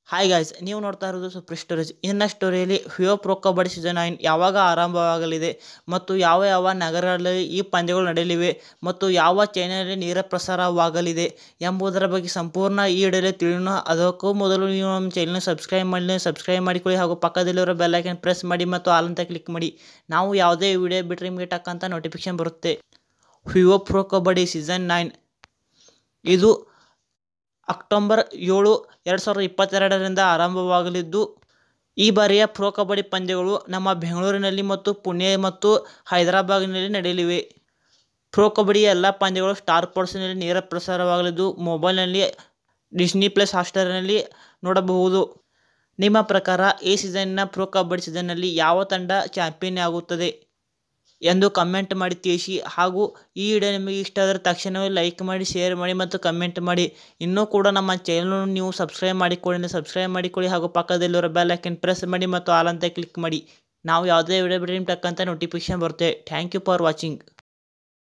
hi guys ನೀವು ನೋಡ್ತಾ ಇರೋದು ಸುಪ್ರೀಂ ಸ್ಟೋರೇಜ್ ಇನ್ನ ಸ್ಟೋರಿಯಲ್ಲಿ ಹ್ಯೋ ಪ್ರೊ ಕಬಡ್ಡಿ ಸೀಸನ್ ನೈನ್ ಯಾವಾಗ ಆರಂಭವಾಗಲಿದೆ ಮತ್ತು ಯಾವ ಯಾವ ನಗರಗಳಲ್ಲಿ ಈ ಪಂದ್ಯಗಳು ನಡೆಯಲಿವೆ ಮತ್ತು ಯಾವ ಚಾನೆಲ್ನಲ್ಲಿ ನೇರ ಪ್ರಸಾರವಾಗಲಿದೆ ಎಂಬುದರ ಬಗ್ಗೆ ಸಂಪೂರ್ಣ ಈ ವಿಡಿಯೋದಲ್ಲಿ ತಿಳಿಯೋಣ ಅದಕ್ಕೂ ಮೊದಲು ನೀವು ನಮ್ಮ ಚಾನಲ್ನ ಸಬ್ಸ್ಕ್ರೈಬ್ ಮಾಡಿ ಸಬ್ಸ್ಕ್ರೈಬ್ ಮಾಡಿಕೊಳ್ಳಿ ಹಾಗೂ ಪಕ್ಕದಲ್ಲಿರೋ ಬೆಲ್ ಐಕನ್ ಪ್ರೆಸ್ ಮಾಡಿ ಮತ್ತು ಆಲ್ ಅಂತ ಕ್ಲಿಕ್ ಮಾಡಿ ನಾವು ಯಾವುದೇ ವಿಡಿಯೋ ಬಿಟ್ಟರೆ ನಿಮಗೆ ಟಕ್ ಅಂತ ನೋಟಿಫಿಕೇಶನ್ ಬರುತ್ತೆ ಹ್ಯೋ ಪ್ರೊ ಕಬಡ್ಡಿ ಸೀಸನ್ ನೈನ್ ಇದು ಅಕ್ಟೋಬರ್ ಏಳು ಎರಡು ಸಾವಿರದ ಇಪ್ಪತ್ತೆರಡರಿಂದ ಆರಂಭವಾಗಲಿದ್ದು ಈ ಬಾರಿಯ ಪ್ರೊ ಕಬಡ್ಡಿ ಪಂದ್ಯಗಳು ನಮ್ಮ ಬೆಂಗಳೂರಿನಲ್ಲಿ ಮತ್ತು ಪುಣೆ ಮತ್ತು ಹೈದರಾಬಾದ್ನಲ್ಲಿ ನಡೆಯಲಿವೆ ಪ್ರೊ ಕಬಡ್ಡಿಯ ಎಲ್ಲ ಪಂದ್ಯಗಳು ಸ್ಟಾರ್ ಸ್ಪೋರ್ಟ್ಸ್ನಲ್ಲಿ ನೇರ ಪ್ರಸಾರವಾಗಲಿದ್ದು ಮೊಬೈಲ್ನಲ್ಲಿ ಡಿಸ್ನಿ ಪ್ಲಸ್ ಹಾಟ್ಸ್ಟಾರ್ನಲ್ಲಿ ನೋಡಬಹುದು ನಿಮ್ಮ ಪ್ರಕಾರ ಈ ಸೀಸನ್ನ ಪ್ರೊ ಕಬಡ್ಡಿ ಸೀಸನ್ನಲ್ಲಿ ಯಾವ ತಂಡ ಚಾಂಪಿಯನ್ ಆಗುತ್ತದೆ ಎಂದು ಕಮೆಂಟ್ ಮಾಡಿ ತಿಳಿಸಿ ಹಾಗೂ ಈ ವಿಡಿಯೋ ನಿಮಗೆ ಇಷ್ಟ ಆದರೆ ತಕ್ಷಣವೇ ಲೈಕ್ ಮಾಡಿ ಶೇರ್ ಮಾಡಿ ಮತ್ತು ಕಮೆಂಟ್ ಮಾಡಿ ಇನ್ನೂ ಕೂಡ ನಮ್ಮ ಚಾನಲನ್ನು ನೀವು ಸಬ್ಸ್ಕ್ರೈಬ್ ಮಾಡಿಕೊಳ್ಳಿ ಸಬ್ಸ್ಕ್ರೈಬ್ ಮಾಡಿಕೊಳ್ಳಿ ಹಾಗೂ ಪಕ್ಕದಲ್ಲಿರೋ ಬೆಲ್ ಐಕನ್ ಪ್ರೆಸ್ ಮಾಡಿ ಮತ್ತು ಆಲ್ ಅಂತ ಕ್ಲಿಕ್ ಮಾಡಿ ನಾವು ಯಾವುದೇ ವಿಡಿಯೋ ಬಿಟ್ಟರೆ ನಿಮ್ಗೆ ಟಕ್ಕಂತ ನೋಟಿಫಿಕೇಶನ್ ಬರುತ್ತೆ ಥ್ಯಾಂಕ್ ಯು ಫಾರ್ ವಾಚಿಂಗ್